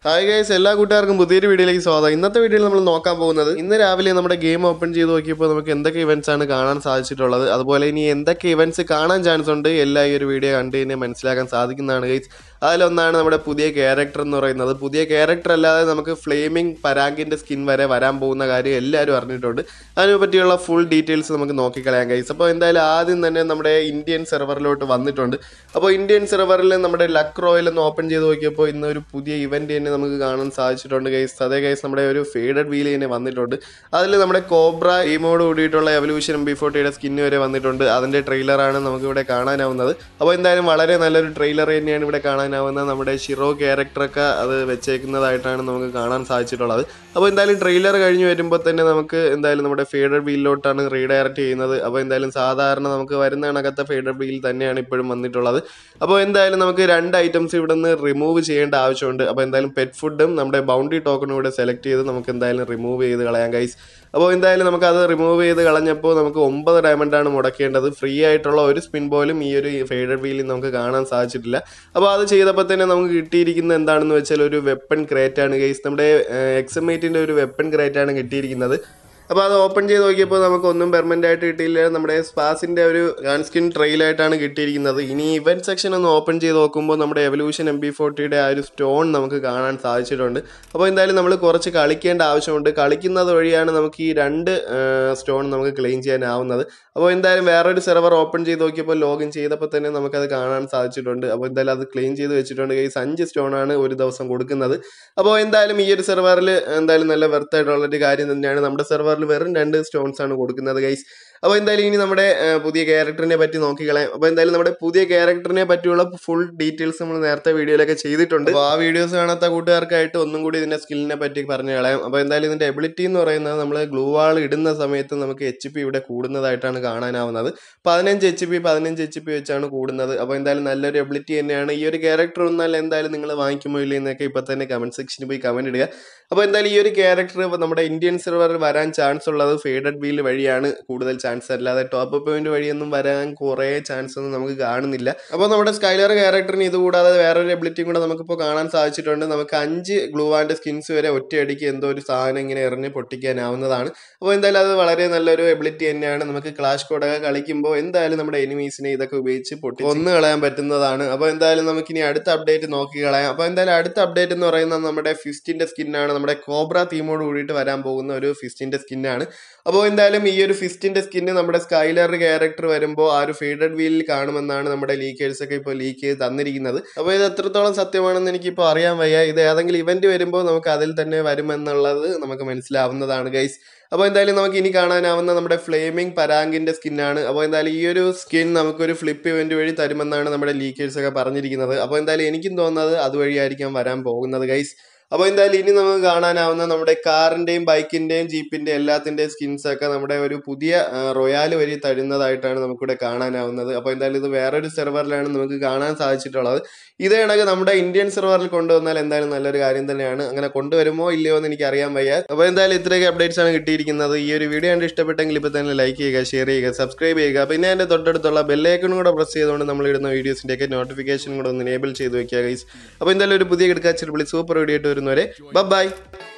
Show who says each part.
Speaker 1: hi guys എല്ലാ കൂട്ടുകാർക്കും പുതിയൊരു വീഡിയോയിലേക്ക് സ്വാഗതം ഇന്നത്തെ വീഡിയോയിൽ നമ്മൾ നോക്കാൻ പോകുന്നത് ഇന്ന് രാവിലെ നമ്മുടെ ഗെയിം ഓപ്പൺ ചെയ്ത് നോക്കിയപ്പോൾ നമുക്ക് എന്തൊക്കെ ഇവന്റ്സ് ആണ് കാണാൻ സാധിച്ചിട്ടുള്ളത് അതുപോലെ ഇനി എന്തൊക്കെ ഇവന്റ്സ് കാണാൻ ചാൻസ് ഉണ്ട് എല്ലാം ഈ ഒരു വീഡിയോ കണ്ടു കഴിഞ്ഞാൽ മനസ്സിലാക്കാൻ സാധിക്കുന്നതാണ് ഗൈസ് അതിലൊന്നാണ് നമ്മുടെ പുതിയ ക്യാരക്ടർ എന്ന് പറയുന്നത് പുതിയ ക്യാരക്ടർ അല്ലാതെ നമുക്ക് ഫ്ലെയിമിംഗ് പരാഗിൻ്റെ സ്കിൻ വരെ വരാൻ പോകുന്ന കാര്യം എല്ലാവരും അറിഞ്ഞിട്ടുണ്ട് അതിനെ പറ്റിയുള്ള ഫുൾ ഡീറ്റെയിൽസ് നമുക്ക് നോക്കിക്കളയാം ഗൈസ് അപ്പോൾ എന്തായാലും ആദ്യം തന്നെ നമ്മുടെ ഇന്ത്യൻ സെർവറിലോട്ട് വന്നിട്ടുണ്ട് അപ്പോൾ ഇന്ത്യൻ സെർവറിൽ നമ്മുടെ ലക്ക് റോയൽ ഒന്ന് ഓപ്പൺ ചെയ്ത് നോക്കിയപ്പോൾ ഇന്ന് ഒരു പുതിയ ഇവന്റ് തന്നെ നമുക്ക് കാണാൻ സാധിച്ചിട്ടുണ്ട് ഗൈസ് അതേ ഗൈസ് നമ്മുടെ ഒരു ഫേഡഡ് വീൽ തന്നെ വന്നിട്ടുണ്ട് അതിൽ നമ്മുടെ കോബ്ര ഈമോട് കൂടിയിട്ടുള്ള എവല്യൂഷൻ എം ബി ഫോർട്ടിയുടെ സ്കിന്ന് വരെ വന്നിട്ടുണ്ട് അതിൻ്റെ ട്രെയിലറാണ് നമുക്ക് ഇവിടെ കാണാനാവുന്നത് അപ്പോൾ എന്തായാലും വളരെ നല്ലൊരു ട്രെയിലർ തന്നെയാണ് ഇവിടെ കാണാനാവുന്നത് നമ്മുടെ ഷിറോ ക്യാരക്ടറൊക്കെ അത് വെച്ചേക്കുന്നതായിട്ടാണ് നമുക്ക് കാണാൻ സാധിച്ചിട്ടുള്ളത് അപ്പോൾ എന്തായാലും ട്രെയിലർ കഴിഞ്ഞ് വരുമ്പോൾ തന്നെ നമുക്ക് എന്തായാലും നമ്മുടെ ഫേഡഡ് വീലിലോട്ടാണ് റീഡയറക്റ്റ് ചെയ്യുന്നത് അപ്പോൾ എന്തായാലും സാധാരണ നമുക്ക് വരുന്ന കണക്കത്തെ ഫേഡഡ് വീൽ തന്നെയാണ് ഇപ്പോഴും വന്നിട്ടുള്ളത് അപ്പോൾ എന്തായാലും നമുക്ക് രണ്ട് ഐറ്റംസ് ഇവിടെ നിന്ന് റിമൂവ് ചെയ്യേണ്ട ആവശ്യമുണ്ട് അപ്പോൾ എന്തായാലും പെറ്റ് ഫുഡും നമ്മുടെ ബൗണ്ടറി ടോക്കണും കൂടെ സെലക്ട് ചെയ്ത് നമുക്ക് എന്തായാലും റിമൂവ് ചെയ്ത് കളയാം ഗൈസ് അപ്പോൾ എന്തായാലും നമുക്ക് അത് റിമൂവ് ചെയ്ത് കളഞ്ഞപ്പോൾ നമുക്ക് ഒമ്പത് ഡയമണ്ടാണ് മുടക്കേണ്ടത് ഫ്രീ ആയിട്ടുള്ള ഒരു സ്പിൻ പോലും ഈ ഒരു ഫേഡഡ് വീലിൽ നമുക്ക് കാണാൻ സാധിച്ചിട്ടില്ല അപ്പോൾ അത് ചെയ്തപ്പോൾ തന്നെ നമുക്ക് കിട്ടിയിരിക്കുന്നത് എന്താണെന്ന് വെച്ചാൽ ഒരു വെപ്പൺ ക്രേറ്റ് ആണ് ഗൈസ് നമ്മുടെ എക്സമേറ്റിൻ്റെ ഒരു വെപ്പൺ ക്രേറ്റ് ആണ് കിട്ടിയിരിക്കുന്നത് അപ്പോൾ അത് ഓപ്പൺ ചെയ്ത് നോക്കിയപ്പോൾ നമുക്ക് ഒന്നും പെർമനൻ്റ് ആയിട്ട് കിട്ടിയില്ല നമ്മുടെ സ്പാസിൻ്റെ ഒരു ഗൺ സ്കിൻ ട്രെയിലായിട്ടാണ് കിട്ടിയിരിക്കുന്നത് ഇനി ഇവൻറ്റ് സെക്ഷൻ ഒന്ന് ഓപ്പൺ ചെയ്ത് നോക്കുമ്പോൾ നമ്മുടെ എവല്യൂഷൻ എം ബി ഫോർട്ടിയുടെ ആ ഒരു സ്റ്റോൺ നമുക്ക് കാണാൻ സാധിച്ചിട്ടുണ്ട് അപ്പോൾ എന്തായാലും നമ്മൾ കുറച്ച് കളിക്കേണ്ട ആവശ്യമുണ്ട് കളിക്കുന്നത് വഴിയാണ് നമുക്ക് ഈ രണ്ട് സ്റ്റോൺ നമുക്ക് ക്ലെയിം ചെയ്യാനാവുന്നത് അപ്പോൾ എന്തായാലും വേറൊരു സെർവർ ഓപ്പൺ ചെയ്ത് നോക്കിയപ്പോൾ ലോഗിൻ ചെയ്തപ്പോൾ തന്നെ നമുക്കത് കാണാൻ സാധിച്ചിട്ടുണ്ട് അപ്പോൾ എന്തായാലും അത് ക്ലെയിം ചെയ്ത് വെച്ചിട്ടുണ്ട് ഗൈസ് അഞ്ച് സ്റ്റോണാണ് ഒരു ദിവസം കൊടുക്കുന്നത് അപ്പോൾ എന്തായാലും ഈ ഒരു സെർവറിൽ എന്തായാലും നല്ല വെർത്തായിട്ടുള്ളൊരു കാര്യം തന്നെയാണ് നമ്മുടെ സെർവറിൽ വെറും രണ്ട് സ്റ്റോൺസ് ആണ് കൊടുക്കുന്നത് ഗൈസ് അപ്പോൾ എന്തായാലും ഇനി നമ്മുടെ ആ, പുതിയ ക്യാരക്ടറിനെ പറ്റി നോക്കിക്കളയാം അപ്പോൾ എന്തായാലും നമ്മുടെ പുതിയ ക്യാരക്ടറിനെ പറ്റിയുള്ള ഫുൾ ഡീറ്റെയിൽസ് നമ്മൾ നേരത്തെ വീഡിയോയിലൊക്കെ ചെയ്തിട്ടുണ്ട് അപ്പോൾ ആ വീഡിയോസ് കാണാത്ത കൂട്ടുകാർക്കായിട്ട് ഒന്നും കൂടി ഇതിന്റെ സ്കില്ലിനെ പറ്റി പറഞ്ഞു കളയാം അപ്പോൾ എന്തായാലും ഇതിന്റെ എബിലിറ്റി എന്ന് പറയുന്നത് നമ്മൾ ഗ്ലൂ വാൾ ഇടുന്ന സമയത്ത് നമുക്ക് എച്ച് പി ഇവിടെ കൂടുന്നതായിട്ടാണ് കാണാനാവുന്നത് പതിനഞ്ച് എച്ച് പി പതിനഞ്ച് എച്ച് പി വെച്ചാണ് കൂടുന്നത് അപ്പോൾ എന്തായാലും നല്ലൊരു എബിലിറ്റി തന്നെയാണ് ഈ ഒരു ക്യാരക്ടർ വന്നാൽ എന്തായാലും നിങ്ങൾ വാങ്ങിക്കുമോ ഇല്ലേ എന്നൊക്കെ ഇപ്പോൾ തന്നെ കമന്റ് സെക്ഷനിൽ പോയി കമന്റ് ഇടുക അപ്പോൾ എന്തായാലും ഈ ഒരു ക്യാരക്ടർ നമ്മുടെ ഇന്ത്യൻ സെർവറിൽ വരാൻ ചാൻസ് ഉള്ളത് ഫേഡഡ് വീൽ വഴിയാണ് കൂടുതൽ ചാൻസ് അല്ലാതെ ടോപ്പ് പോയിന്റ് വഴിയൊന്നും വരാൻ കുറേ ചാൻസ് ഒന്നും നമുക്ക് കാണുന്നില്ല അപ്പോൾ നമ്മുടെ സ്കൈലർ ക്യാരക്ടറിന് ഇത് കൂടാതെ വേറൊരു എബിലിറ്റിയും കൂടെ നമുക്കിപ്പോൾ കാണാൻ സാധിച്ചിട്ടുണ്ട് നമുക്ക് അഞ്ച് ഗ്ലൂവാൻ്റെ സ്കിൻസ് വരെ ഒറ്റയടിക്ക് എന്തോ ഒരു സാധനം ഇങ്ങനെ എറിഞ്ഞ് പൊട്ടിക്കാനാവുന്നതാണ് അപ്പോൾ എന്തായാലും അത് വളരെ നല്ലൊരു എബിലിറ്റി തന്നെയാണ് നമുക്ക് ക്ലാഷ് കോഡൊക്കെ കളിക്കുമ്പോൾ എന്തായാലും നമ്മുടെ എനിമീസിനെ ഇതൊക്കെ ഉപയോഗിച്ച് പൊട്ടി ഒന്ന് കളയാൻ പറ്റുന്നതാണ് അപ്പോൾ എന്തായാലും നമുക്ക് ഇനി അടുത്ത അപ്ഡേറ്റ് നോക്കി കളയാം അപ്പോൾ എന്തായാലും അടുത്ത അപ്ഡേറ്റ് എന്ന് പറയുന്നത് നമ്മുടെ ഫിസ്റ്റിന്റെ സ്കിന്നാണ് നമ്മുടെ കോബ്ര തീമോട് കൂടിയിട്ട് വരാൻ പോകുന്ന ഒരു ഫിസ്റ്റിന്റെ സ്കിന്നാണ് അപ്പോൾ എന്തായാലും ഈ ഒരു ഫിസ്റ്റിന്റെ സ്കിന്ന് നമ്മുടെ സ്കൈലർ ക്യാരക്ടർ വരുമ്പോൾ ആ ഒരു ഫീഡഡ് വീലിൽ കാണുമെന്നാണ് നമ്മുടെ ലീക്കേഴ്സ് ഒക്കെ ഇപ്പോൾ ലീക്ക് ചെയ്ത് തന്നിരിക്കുന്നത് അപ്പോൾ ഇത് എത്രത്തോളം സത്യമാണെന്ന് എനിക്കിപ്പോൾ അറിയാൻ വയ്യ ഇത് ഏതെങ്കിലും ഇവന്റ് വരുമ്പോൾ നമുക്ക് അതിൽ തന്നെ വരുമെന്നുള്ളത് നമുക്ക് മനസ്സിലാവുന്നതാണ് ഗൈസ് അപ്പോൾ എന്തായാലും നമുക്ക് ഇനി കാണാനാവുന്ന നമ്മുടെ ഫ്ലെയിമിംഗ് പരാങ്കിന്റെ സ്കിന്നാണ് അപ്പോൾ എന്തായാലും ഈ ഒരു സ്കിൻ നമുക്കൊരു ഫ്ലിപ്പ് ഇവന്റ് വഴി തരുമെന്നാണ് നമ്മുടെ ലീക്കേഴ്സ് ഒക്കെ പറഞ്ഞിരിക്കുന്നത് അപ്പോൾ എന്തായാലും എനിക്കും തോന്നുന്നത് അതുവഴിയായിരിക്കാം വരാൻ പോകുന്നത് ഗൈസ് അപ്പോൾ എന്തായാലും ഇനി നമുക്ക് കാണാനാവുന്ന നമ്മുടെ കാറിന്റെയും ബൈക്കിന്റെയും ജീപ്പിന്റെയും എല്ലാത്തിന്റെയും സ്കിൻസ് ഒക്കെ നമ്മുടെ ഒരു പുതിയ റൊയാൽ വഴി തരുന്നതായിട്ടാണ് നമുക്കിവിടെ കാണാനാവുന്നത് അപ്പോൾ എന്തായാലും ഇത് വേറൊരു സെർവറിലാണ് നമുക്ക് കാണാൻ സാധിച്ചിട്ടുള്ളത് ഇതേ കണക്ക് നമ്മുടെ ഇന്ത്യൻ സെർവറിൽ കൊണ്ടുവന്നാൽ എന്തായാലും നല്ലൊരു കാര്യം തന്നെയാണ് അങ്ങനെ കൊണ്ടുവരുമോ ഇല്ലയോ എന്ന് എനിക്ക് അറിയാൻ വയ്യ അപ്പോൾ എന്തായാലും ഇത്രയൊക്കെ അപ്ഡേറ്റ്സ് ആണ് കിട്ടിയിരിക്കുന്നത് ഈ ഒരു വീഡിയോ കണ്ട് ഇഷ്ടപ്പെട്ടെങ്കിൽ ഇപ്പോൾ തന്നെ ലൈക്ക് ചെയ്യുക ഷെയർ ചെയ്യുക സബ്സ്ക്രൈബ് ചെയ്യുക പിന്നെ അതിൻ്റെ തൊട്ടടുത്തുള്ള ബെല്ലൈക്കണും കൂടെ പ്രസ് ചെയ്തുകൊണ്ട് നമ്മൾ ഇടുന്ന വീഡിയോസിൻ്റെയൊക്കെ നോട്ടിഫിക്കേഷൻ കൂടെ ഒന്ന് എനേബിൾ ചെയ്ത് വെക്കുക ഗൈസ് അപ്പോൾ എന്തായാലും ഒരു പുതിയ കിടക്കാച്ചിരി വിളി സൂപ്പർ വീഡിയോ ആയിട്ട് വരുന്നവരെ ബൈ